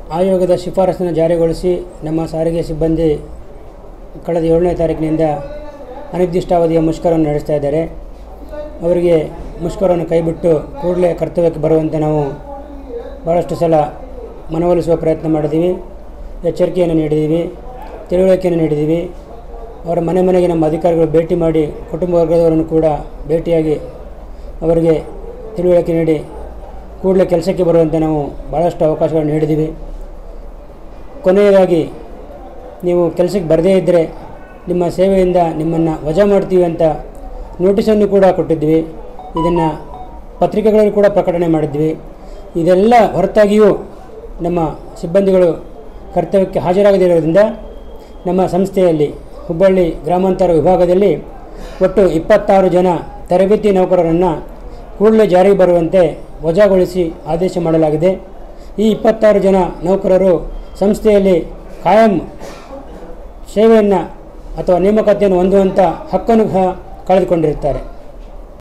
ಆಯೋಗದ ಶಿಫಾರಸನ್ನು ಜಾರಿಗೊಳಿಸಿ ನಮ್ಮ ಸಾರಿಗೆ ಸಿಬ್ಬಂದಿ ಕಳೆದ ಏಳನೇ ತಾರೀಕಿನಿಂದ ಅನಿರ್ದಿಷ್ಟಾವಧಿಯ ಮುಷ್ಕರವನ್ನು ನಡೆಸ್ತಾ ಇದ್ದಾರೆ ಅವರಿಗೆ ಮುಷ್ಕರವನ್ನು ಕೈಬಿಟ್ಟು ಕೂಡಲೇ ಕರ್ತವ್ಯಕ್ಕೆ ಬರುವಂತೆ ನಾವು ಭಾಳಷ್ಟು ಸಲ ಮನವೊಲಿಸುವ ಪ್ರಯತ್ನ ಮಾಡಿದ್ದೀವಿ ಎಚ್ಚರಿಕೆಯನ್ನು ನೀಡಿದ್ದೀವಿ ತಿಳುವಳಿಕೆಯನ್ನು ನೀಡಿದ್ದೀವಿ ಅವರ ಮನೆ ಮನೆಗೆ ನಮ್ಮ ಅಧಿಕಾರಿಗಳು ಭೇಟಿ ಮಾಡಿ ಕುಟುಂಬ ವರ್ಗದವರನ್ನು ಕೂಡ ಭೇಟಿಯಾಗಿ ಅವರಿಗೆ ತಿಳುವಳಿಕೆ ನೀಡಿ ಕೂಡಲೇ ಕೆಲಸಕ್ಕೆ ಬರುವಂತೆ ನಾವು ಭಾಳಷ್ಟು ಅವಕಾಶಗಳನ್ನು ನೀಡಿದ್ದೀವಿ ಕೊನೆಯದಾಗಿ ನೀವು ಕೆಲಸಕ್ಕೆ ಬರದೇ ಇದ್ದರೆ ನಿಮ್ಮ ಸೇವೆಯಿಂದ ನಿಮ್ಮನ್ನು ವಜಾ ಮಾಡ್ತೀವಿ ಅಂತ ನೋಟಿಸನ್ನು ಕೂಡ ಕೊಟ್ಟಿದ್ವಿ ಇದನ್ನು ಪತ್ರಿಕೆಗಳಲ್ಲಿ ಕೂಡ ಪ್ರಕಟಣೆ ಮಾಡಿದ್ವಿ ಇದೆಲ್ಲ ಹೊರತಾಗಿಯೂ ನಮ್ಮ ಸಿಬ್ಬಂದಿಗಳು ಕರ್ತವ್ಯಕ್ಕೆ ಹಾಜರಾಗದಿರೋದ್ರಿಂದ ನಮ್ಮ ಸಂಸ್ಥೆಯಲ್ಲಿ ಹುಬ್ಬಳ್ಳಿ ಗ್ರಾಮಾಂತರ ವಿಭಾಗದಲ್ಲಿ ಒಟ್ಟು ಇಪ್ಪತ್ತಾರು ಜನ ತರಬೇತಿ ನೌಕರರನ್ನು ಕೂಡಲೇ ಜಾರಿಗೆ ಬರುವಂತೆ ವಜಾಗೊಳಿಸಿ ಆದೇಶ ಮಾಡಲಾಗಿದೆ ಈ ಇಪ್ಪತ್ತಾರು ಜನ ನೌಕರರು ಸಂಸ್ಥೆಯಲ್ಲಿ ಕಾಯಂ ಸೇವೆಯನ್ನು ಅಥವಾ ನೇಮಕಾತಿಯನ್ನು ಹೊಂದುವಂಥ ಹಕ್ಕನ್ನು ಸಹ ಕಳೆದುಕೊಂಡಿರುತ್ತಾರೆ